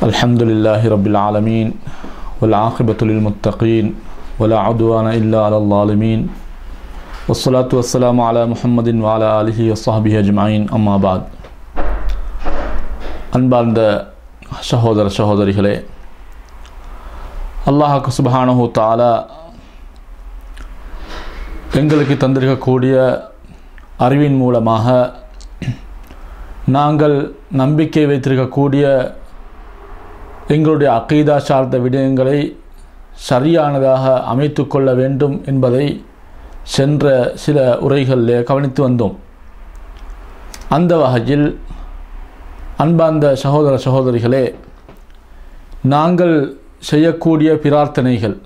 الحمد لله رب العالمين والعاقبة للمتقين ولا عدوان إلا على الظالمين والصلاة والسلام على محمد وعلى آله وصحبه أجمعين أما بعد அன்பார்ந்த சகோதர சகோதரிகளே அல்லாஹாக்கு சுபஹானஹு தாலா எங்களுக்கு தந்திருக்கக்கூடிய அறிவின் மூலமாக நாங்கள் நம்பிக்கை வைத்திருக்கக்கூடிய எங்களுடைய அக்கீதா சார்ந்த விடயங்களை சரியானதாக அமைத்து கொள்ள வேண்டும் என்பதை சென்ற சில உரைகளிலே கவனித்து வந்தோம் அந்த வகையில் அன்பார்ந்த சகோதர சகோதரிகளே நாங்கள் செய்யக்கூடிய பிரார்த்தனைகள்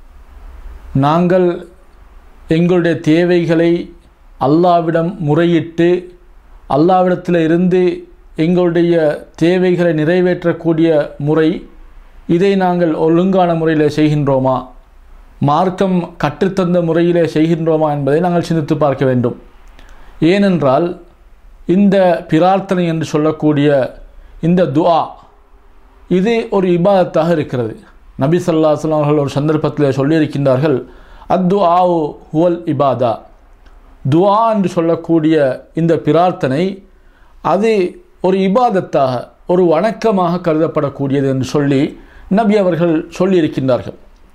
நாங்கள் எங்களுடைய தேவைகளை அல்லாவிடம் முறையிட்டு அல்லாவிடத்தில் இருந்து எங்களுடைய தேவைகளை நிறைவேற்றக்கூடிய முறை இதை நாங்கள் ஒழுங்கான முறையில் செய்கின்றோமா மார்க்கம் கற்றுத்தந்த முறையிலே செய்கின்றோமா என்பதை நாங்கள் சிந்தித்து பார்க்க வேண்டும் ஏனென்றால் இந்த பிரார்த்தனை என்று சொல்லக்கூடிய இந்த துஆ இது ஒரு இபாதத்தாக இருக்கிறது நபி சல்லா அவர்கள் ஒரு சந்தர்ப்பத்தில் சொல்லியிருக்கின்றார்கள் அத்து ஆவு ஹுவல் இபாதா துஆ என்று சொல்லக்கூடிய இந்த பிரார்த்தனை அது ஒரு இபாதத்தாக ஒரு வணக்கமாக கருதப்படக்கூடியது என்று சொல்லி நபி அவர்கள் சொல்லியிருக்கின்றார்கள்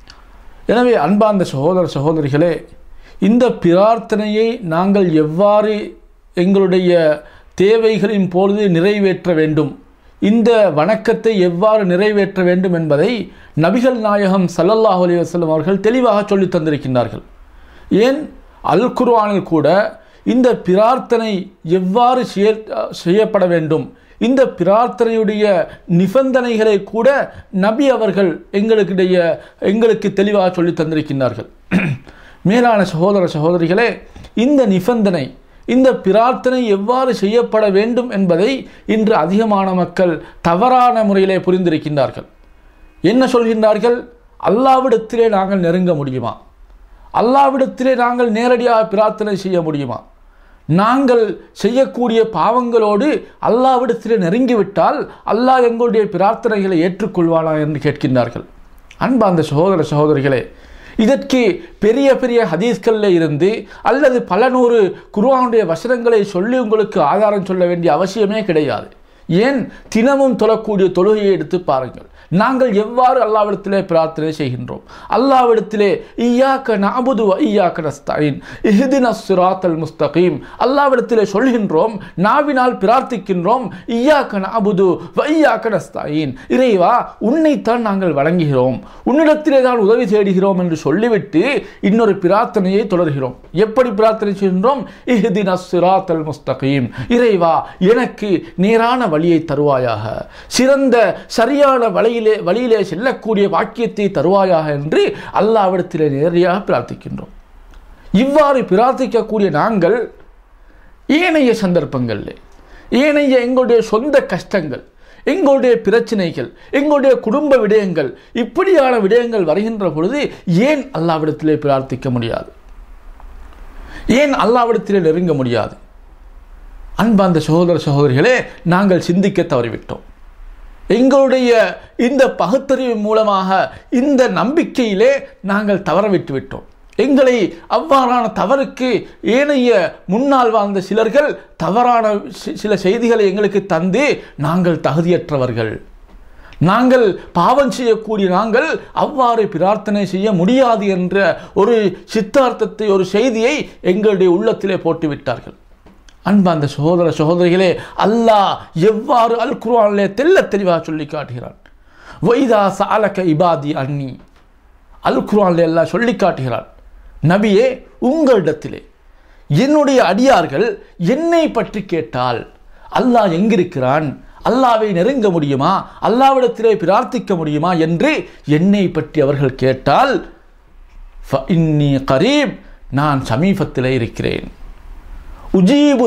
எனவே அன்பார்ந்த சகோதர சகோதரிகளே இந்த பிரார்த்தனையை நாங்கள் எவ்வாறு எங்களுடைய தேவைகளின் பொழுது நிறைவேற்ற வேண்டும் இந்த வணக்கத்தை எவ்வாறு நிறைவேற்ற வேண்டும் என்பதை நபிகள் நாயகம் சல்லல்லாஹு அலி வசல்லம் அவர்கள் தெளிவாக சொல்லி தந்திருக்கின்றார்கள் ஏன் அல் குர்ஆனில் கூட இந்த பிரார்த்தனை எவ்வாறு செய்ய செய்யப்பட வேண்டும் இந்த பிரார்த்தனையுடைய நிபந்தனைகளை கூட நபி அவர்கள் எங்களுக்கிடைய எங்களுக்கு தெளிவாக சொல்லி தந்திருக்கின்றார்கள் மேலான சகோதர சகோதரிகளே இந்த நிபந்தனை இந்த பிரார்த்தனை எவ்வாறு செய்யப்பட வேண்டும் என்பதை இன்று அதிகமான மக்கள் தவறான முறையிலே புரிந்திருக்கின்றார்கள் என்ன சொல்கின்றார்கள் அல்லாவிடத்திலே நாங்கள் நெருங்க முடியுமா அல்லாவிடத்திலே நாங்கள் நேரடியாக பிரார்த்தனை செய்ய முடியுமா நாங்கள் செய்யக்கூடிய பாவங்களோடு அல்லாவிடத்திலே நெருங்கிவிட்டால் அல்லாஹ் எங்களுடைய பிரார்த்தனைகளை ஏற்றுக்கொள்வானா என்று கேட்கின்றார்கள் அன்பார்ந்த சகோதர சகோதரிகளே இதற்கு பெரிய பெரிய ஹதீஸ்களில் இருந்து அல்லது பல நூறு குருவானுடைய வசனங்களை சொல்லி உங்களுக்கு ஆதாரம் சொல்ல வேண்டிய அவசியமே கிடையாது ஏன் தினமும் தொழக்கூடிய தொழுகையை எடுத்து பாருங்கள் நாங்கள் எவ்வாறு அல்லாவிடத்திலே பிரார்த்தனை செய்கின்றோம் அல்லாவிடத்திலே ஈயாக்க நாபுது ஈயாக்க நஸ்தாயின் இஹிதின் சுராத்தல் முஸ்தகீம் அல்லாவிடத்திலே சொல்கின்றோம் நாவினால் பிரார்த்திக்கின்றோம் ஈயாக்க நாபுது வையாக்க நஸ்தாயின் இறைவா உன்னைத்தான் நாங்கள் வழங்குகிறோம் உன்னிடத்திலே தான் உதவி தேடுகிறோம் என்று சொல்லிவிட்டு இன்னொரு பிரார்த்தனையை தொடர்கிறோம் எப்படி பிரார்த்தனை செய்கின்றோம் இஹிதின் சுராத்தல் முஸ்தகீம் இறைவா எனக்கு நேரான வழியை தருவாயாக சிறந்த சரியான வழியிலே வழியிலே செல்லக்கூடிய வாக்கியத்தை தருவாயாக என்று அல்லாவிடத்திலே நேரடியாக பிரார்த்திக்கின்றோம் இவ்வாறு பிரார்த்திக்கக்கூடிய நாங்கள் ஏனைய சந்தர்ப்பங்களில் ஏனைய எங்களுடைய சொந்த கஷ்டங்கள் எங்களுடைய பிரச்சனைகள் எங்களுடைய குடும்ப விடயங்கள் இப்படியான விடயங்கள் வருகின்ற பொழுது ஏன் அல்லாவிடத்திலே பிரார்த்திக்க முடியாது ஏன் அல்லாவிடத்திலே நெருங்க முடியாது அன்பார்ந்த சகோதர சகோதரிகளே நாங்கள் சிந்திக்க தவறிவிட்டோம் எங்களுடைய இந்த பகுத்தறிவு மூலமாக இந்த நம்பிக்கையிலே நாங்கள் தவறவிட்டு விட்டோம் எங்களை அவ்வாறான தவறுக்கு ஏனைய முன்னால் வாழ்ந்த சிலர்கள் தவறான சில செய்திகளை எங்களுக்கு தந்து நாங்கள் தகுதியற்றவர்கள் நாங்கள் பாவம் செய்யக்கூடிய நாங்கள் அவ்வாறு பிரார்த்தனை செய்ய முடியாது என்ற ஒரு சித்தார்த்தத்தை ஒரு செய்தியை எங்களுடைய உள்ளத்திலே போட்டுவிட்டார்கள் அன்பார்ந்த சகோதர சகோதரிகளே அல்லாஹ் எவ்வாறு அல் குர்ஆனிலே தெல்ல தெளிவாக சொல்லி காட்டுகிறான் வைதா சாலக இபாதி அன்னி அல் குர்ஆனிலே எல்லாம் சொல்லி காட்டுகிறான் நபியே உங்களிடத்திலே என்னுடைய அடியார்கள் என்னை பற்றி கேட்டால் அல்லாஹ் எங்கிருக்கிறான் அல்லாவை நெருங்க முடியுமா அல்லாவிடத்திலே பிரார்த்திக்க முடியுமா என்று என்னை பற்றி அவர்கள் கேட்டால் இன்னி கரீப் நான் சமீபத்திலே இருக்கிறேன் உஜீபு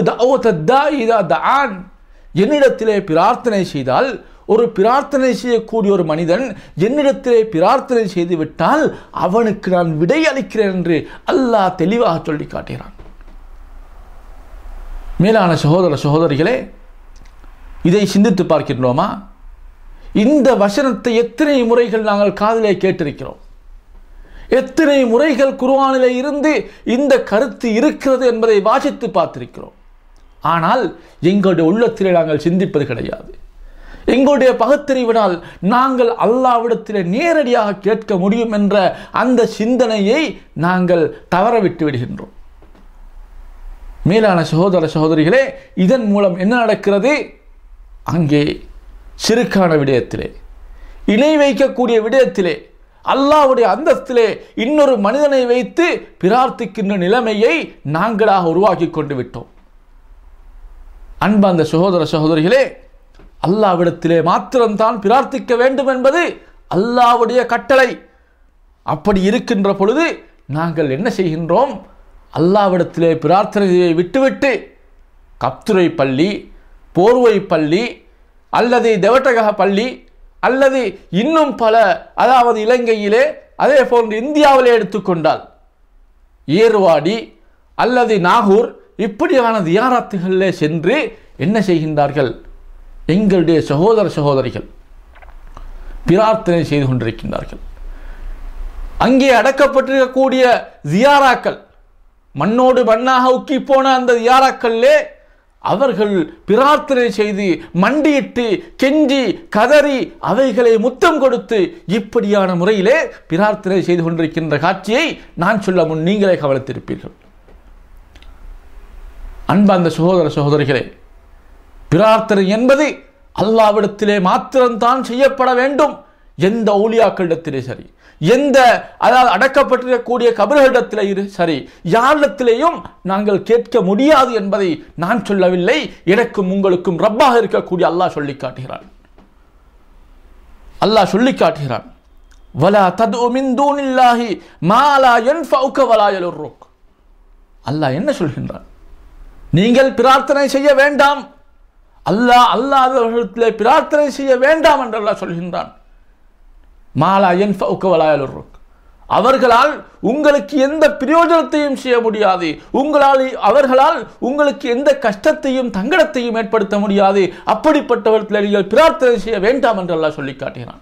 தான் என்னிடத்திலே பிரார்த்தனை செய்தால் ஒரு பிரார்த்தனை செய்யக்கூடிய ஒரு மனிதன் என்னிடத்திலே பிரார்த்தனை செய்துவிட்டால் அவனுக்கு நான் விடை அளிக்கிறேன் என்று அல்லாஹ் தெளிவாக சொல்லி காட்டுகிறான் மேலான சகோதர சகோதரிகளே இதை சிந்தித்து பார்க்கின்றோமா இந்த வசனத்தை எத்தனை முறைகள் நாங்கள் காதிலே கேட்டிருக்கிறோம் எத்தனை முறைகள் குர்ஆனிலே இருந்து இந்த கருத்து இருக்கிறது என்பதை வாசித்து பார்த்திருக்கிறோம் ஆனால் எங்களுடைய உள்ளத்திலே நாங்கள் சிந்திப்பது கிடையாது எங்களுடைய பகுத்தறிவினால் நாங்கள் அல்லாவிடத்திலே நேரடியாக கேட்க முடியும் என்ற அந்த சிந்தனையை நாங்கள் தவறவிட்டு விடுகின்றோம் மேலான சகோதர சகோதரிகளே இதன் மூலம் என்ன நடக்கிறது அங்கே சிறுக்கான விடயத்திலே இணை வைக்கக்கூடிய விடயத்திலே அல்லாஹ்வுடைய அந்தஸ்திலே இன்னொரு மனிதனை வைத்து பிரார்த்திக்கின்ற நிலைமையை நாங்களாக உருவாக்கி கொண்டு விட்டோம் அன்பார்ந்த சகோதர சகோதரிகளே அல்லாவிடத்திலே மாத்திரம்தான் பிரார்த்திக்க வேண்டும் என்பது அல்லாஹ்வுடைய கட்டளை அப்படி இருக்கின்ற பொழுது நாங்கள் என்ன செய்கின்றோம் அல்லாவிடத்திலே பிரார்த்தனையை விட்டுவிட்டு கப்துரை பள்ளி போர்வை பள்ளி அல்லது தெவட்டகக பள்ளி அல்லது இன்னும் பல அதாவது இலங்கையிலே அதே போன்று இந்தியாவிலே எடுத்துக்கொண்டால் ஏர்வாடி அல்லது நாகூர் இப்படியான தியாராத்துகளிலே சென்று என்ன செய்கின்றார்கள் எங்களுடைய சகோதர சகோதரிகள் பிரார்த்தனை செய்து கொண்டிருக்கின்றார்கள் அங்கே அடக்கப்பட்டிருக்கக்கூடிய ஜியாராக்கள் மண்ணோடு மண்ணாக உக்கி போன அந்த ஜியாராக்களிலே அவர்கள் பிரார்த்தனை செய்து மண்டியிட்டு கெஞ்சி கதறி அவைகளை முத்தம் கொடுத்து இப்படியான முறையிலே பிரார்த்தனை செய்து கொண்டிருக்கின்ற காட்சியை நான் சொல்ல முன் நீங்களே கவனித்திருப்பீர்கள் அன்பார்ந்த சகோதர சகோதரிகளே பிரார்த்தனை என்பது அல்லாவிடத்திலே மாத்திரம்தான் செய்யப்பட வேண்டும் எந்த ஊழியாக்களிடத்திலே சரி எந்த அதாவது அடக்கப்பட்டிருக்கக்கூடிய கபர்களிடத்திலே இரு சரி யாரிடத்திலேயும் நாங்கள் கேட்க முடியாது என்பதை நான் சொல்லவில்லை எனக்கும் உங்களுக்கும் ரப்பாக இருக்கக்கூடிய அல்லாஹ் சொல்லி காட்டுகிறான் அல்லாஹ் சொல்லி காட்டுகிறான் வலா தது மின் தூனில்லாஹி மாலா யன்ஃபவுக வலா யலுர்ருக் அல்லாஹ் என்ன சொல்கின்றான் நீங்கள் பிரார்த்தனை செய்ய வேண்டாம் அல்லாஹ் அல்லாதவர்களிடத்திலே பிரார்த்தனை செய்ய வேண்டாம் என்று அல்லாஹ் சொல்கின்றான் மாலா யன்ஃபவுக வலா யலுர்ருக் அவர்களால் உங்களுக்கு எந்த பிரயோஜனத்தையும் செய்ய முடியாது உங்களால் அவர்களால் உங்களுக்கு எந்த கஷ்டத்தையும் தங்கடத்தையும் ஏற்படுத்த முடியாது அப்படிப்பட்டவர்களை நீங்கள் பிரார்த்தனை செய்ய வேண்டாம் என்று அல்லாஹ் சொல்லி காட்டுகிறான்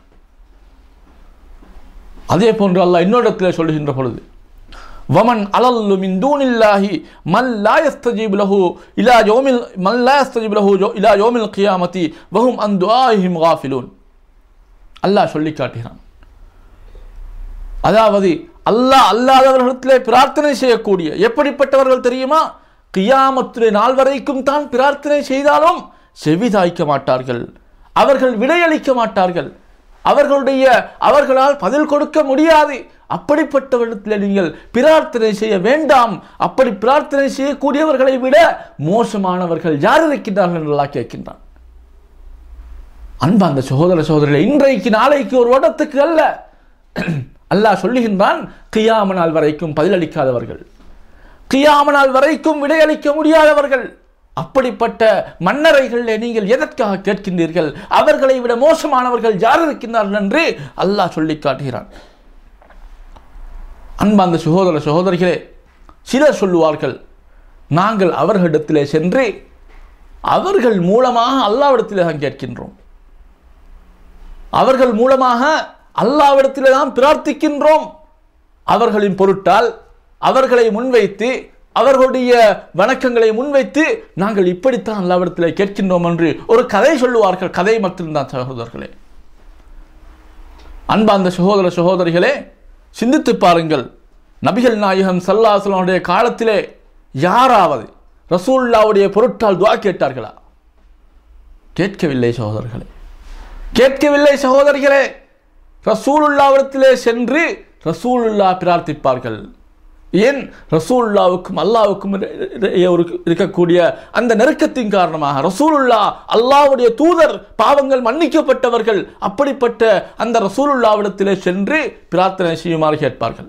அதே போன்று அல்லாஹ் இன்னொரு சொல்லுகின்ற பொழுது வமன் அலல்லு மின் தூனில்லாஹி மன் லா யஸ்தஜீபு லஹு இலா யௌமில் மன் லா யஸ்தஜீபு லஹு இலா யௌமில் கியாமத்தி வஹும் அன் துஆஹிம் காஃபிலூன் அல்லாஹ் சொல்லி காட்டுகிறான் அதாவது அல்லாஹ் அல்லாதவர்களிடத்திலே பிரார்த்தனை செய்யக்கூடிய எப்படிப்பட்டவர்கள் தெரியுமா கியாமத்துடைய நாள் வரைக்கும் தான் பிரார்த்தனை செய்தாலும் செவிதாய்க்க மாட்டார்கள் அவர்கள் விடையளிக்க மாட்டார்கள் அவர்களுடைய அவர்களால் பதில் கொடுக்க முடியாது அப்படிப்பட்டவரிடத்தில் நீங்கள் பிரார்த்தனை செய்ய வேண்டாம் அப்படி பிரார்த்தனை செய்யக்கூடியவர்களை விட மோசமானவர்கள் யார் இருக்கின்றார்கள் என்று அல்லாஹ் கேட்கின்றான் அன்பாந்த சகோதர சகோதரிகள் இன்றைக்கு நாளைக்கு ஒரு வருடத்துக்கு அல்ல அல்லாஹ் சொல்லுகின்றான் கியாம நாள் வரைக்கும் பதிலளிக்காதவர்கள் கியாம நாள் வரைக்கும் விடையளிக்க முடியாதவர்கள் அப்படிப்பட்ட மன்னரைகளில் நீங்கள் எதற்காக கேட்கின்றீர்கள் அவர்களை விட மோசமானவர்கள் யார் இருக்கின்றார்கள் என்று அல்லாஹ் சொல்லி காட்டுகிறான் அன்பாந்த சகோதர சகோதரிகளே சிலர் சொல்லுவார்கள் நாங்கள் அவர்களிடத்திலே சென்று அவர்கள் மூலமாக அல்லாவிடத்திலே தான் கேட்கின்றோம் அவர்கள் மூலமாக அல்லாவிடத்திலே தான் பிரார்த்திக்கின்றோம் அவர்களின் பொருட்டால் அவர்களை முன்வைத்து அவர்களுடைய வணக்கங்களை முன்வைத்து நாங்கள் இப்படித்தான் அல்லாவிடத்திலே கேட்கின்றோம் என்று ஒரு கதை சொல்லுவார்கள் கதை மட்டும்தான் சகோதரர்களே அன்பார்ந்த சகோதர சகோதரிகளே சிந்தித்து பாருங்கள் நபிகள் நாயகம் சல்லாசலனுடைய காலத்திலே யாராவது ரசூல்லாவுடைய பொருட்டால் துவா கேட்டார்களா கேட்கவில்லை சகோதரர்களே கேட்கவில்லை சகோதரிகளே ரசூலுல்லாவிடத்திலே சென்று ரசூலுல்லா பிரார்த்திப்பார்கள் ஏன் ரசூலுல்லாவுக்கும் அல்லாவுக்கும் இடையே ஒரு இருக்கக்கூடிய அந்த நெருக்கத்தின் காரணமாக ரசூலுல்லா அல்லாவுடைய தூதர் பாவங்கள் மன்னிக்கப்பட்டவர்கள் அப்படிப்பட்ட அந்த ரசூலுல்லாவிடத்திலே சென்று பிரார்த்தனை செய்யுமாறு கேட்பார்கள்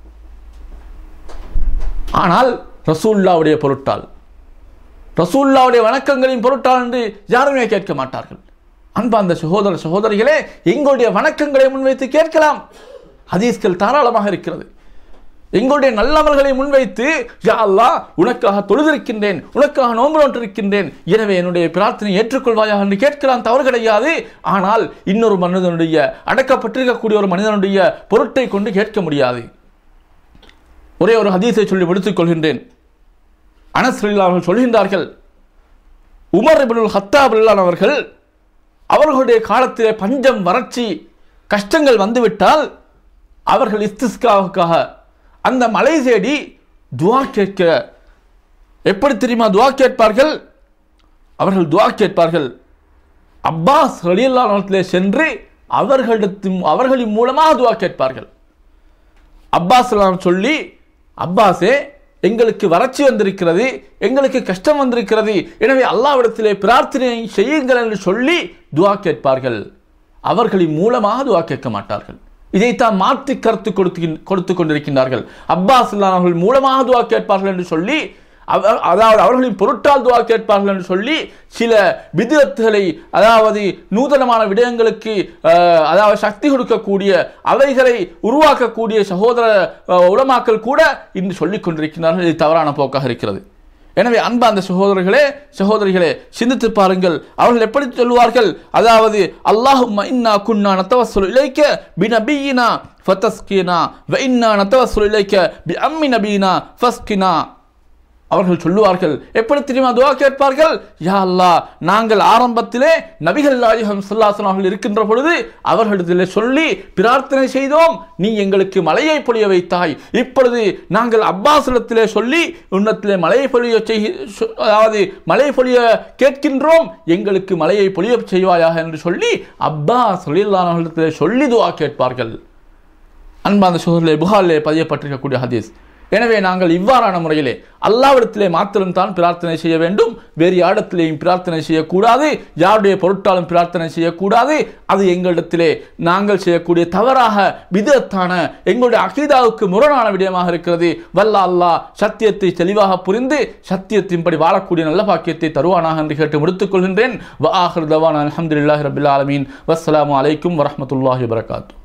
ஆனால் ரசூல்லாவுடைய பொருட்டால் ரசூல்லாவுடைய வணக்கங்களின் பொருட்டால் என்று யாருமே கேட்க மாட்டார்கள் அன்பார்ந்த சகோதர சகோதரிகளே எங்களுடைய வணக்கங்களை முன்வைத்து கேட்கலாம் ஹதீஸ்கள் தாராளமாக இருக்கிறது எங்களுடைய நல்லவர்களை முன்வைத்து யா அல்லாஹ் உனக்காக தொழுதிருக்கின்றேன் உனக்காக நோன்பு நோட்டிருக்கின்றேன் எனவே என்னுடைய பிரார்த்தனை ஏற்றுக்கொள்வாயாக என்று கேட்கலாம் தவறு கிடையாது ஆனால் இன்னொரு மனிதனுடைய அடக்கப்பட்டிருக்கக்கூடிய ஒரு மனிதனுடைய பொருட்டை கொண்டு கேட்க முடியாது ஒரே ஒரு ஹதீஸை சொல்லி முடித்துக் கொள்கின்றேன் அனஸ் ரலியல்லாஹு அவர்கள் சொல்கின்றார்கள் உமர் இப்னுல் ஹத்தாப் ரலியல்லாஹு அவர்கள் அவர்களுடைய காலத்திலே பஞ்சம் வறட்சி கஷ்டங்கள் வந்துவிட்டால் அவர்கள் இஸ்திஸ்காவுக்காக அந்த மலை தேடி துவா கேட்க எப்படி தெரியுமா துவா கேட்பார்கள் அவர்கள் துவா கேட்பார்கள் அப்பாஸ் ரலியல்லாஹு சென்று அவர்களிடத்தின் அவர்களின் மூலமாக துவா கேட்பார்கள் அப்பாஸ் எல்லாம் சொல்லி அப்பாஸே எங்களுக்கு வறட்சி வந்திருக்கிறது எங்களுக்கு கஷ்டம் வந்திருக்கிறது எனவே அல்லாவிடத்திலே பிரார்த்தனை செய்யுங்கள் என்று சொல்லி துவா கேட்பார்கள் அவர்களின் மூலமாக துவா கேட்க மாட்டார்கள் இதைத்தான் மாற்றி கருத்து கொடுத்து கொடுத்து கொண்டிருக்கின்றார்கள் அப்பாஸ் அல்லாஹ் அவர்கள் மூலமாக துவா கேட்பார்கள் என்று சொல்லி அவர் அதாவது அவர்களின் பொருட்டால் துவா கேட்பார்கள் என்று சொல்லி சில விதத்துகளை அதாவது நூதனமான விடயங்களுக்கு அஹ், அதாவது சக்தி கொடுக்கக்கூடிய அவைகளை உருவாக்கக்கூடிய சகோதர அஹ், உலமாக்கள் கூட இன்று சொல்லிக் கொண்டிருக்கிறார்கள் இது தவறான போக்காக இருக்கிறது எனவே அன்பா அந்த சகோதரர்களே சகோதரிகளே சிந்தித்து பாருங்கள் அவர்கள் எப்படி சொல்லுவார்கள் அதாவது அல்லாஹும் இன்னா குன்னா நத்தவஸ்ஸுல் இலைக்க பினபியினா ஃபதஸ்கினா வ இன்னா நத்தவஸ்ஸுல் இலைக்க பி அம்மி நபீனா ஃபஸ்கினா அவர்கள் சொல்லுவார்கள் எப்படி தெரியுமா துவா கேட்பார்கள் யா அல்லாஹ் நாங்கள் ஆரம்பத்திலே நபிகள் நாயகம் ஸல்லல்லாஹு அவர்கள் இருக்கின்ற பொழுது அவர்களிடத்திலே சொல்லி பிரார்த்தனை செய்தோம் நீ எங்களுக்கு மலையை பொழிய வைத்தாய் இப்பொழுது நாங்கள் அப்பாசிடத்திலே சொல்லி உன்னத்திலே மலையை பொழிய செய் சொ- அதாவது மலை பொழிய கேட்கின்றோம் எங்களுக்கு மலையை பொழிய செய்வாயாக என்று சொல்லி அப்பாஸ் ரலியல்லாஹு சொல்லி துவா கேட்பார்கள் அன்பாந்த சோதரிலே புகாரிலே பதியப்பட்டிருக்கக்கூடிய ஹதீஸ் எனவே நாங்கள் இவ்வாறான முறையிலே அல்லாவிடத்திலே மாத்திரம்தான் பிரார்த்தனை செய்ய வேண்டும் வேறு யாரிடத்திலேயும் பிரார்த்தனை செய்யக்கூடாது யாருடைய பொருட்டாலும் பிரார்த்தனை செய்யக்கூடாது அது எங்களிடத்திலே நாங்கள் செய்யக்கூடிய தவறாக விதத்தான எங்களுடைய அகீதாவுக்கு முரணான விடயமாக இருக்கிறது வல்ல அல்லாஹ் சத்தியத்தை தெளிவாக புரிந்து சத்தியத்தின்படி வாழக்கூடிய நல்ல பாக்கியத்தை தருவானாக என்று கேட்டு முடித்துக் கொள்கின்றேன் வ ஆஹிர் தவான் அல்ஹம்துலில்லாஹி ரபில் ஆலமீன் வஸ்ஸலாமு அலைக்கும் வரஹ்மத்துல்லாஹி வபரகாத்துஹு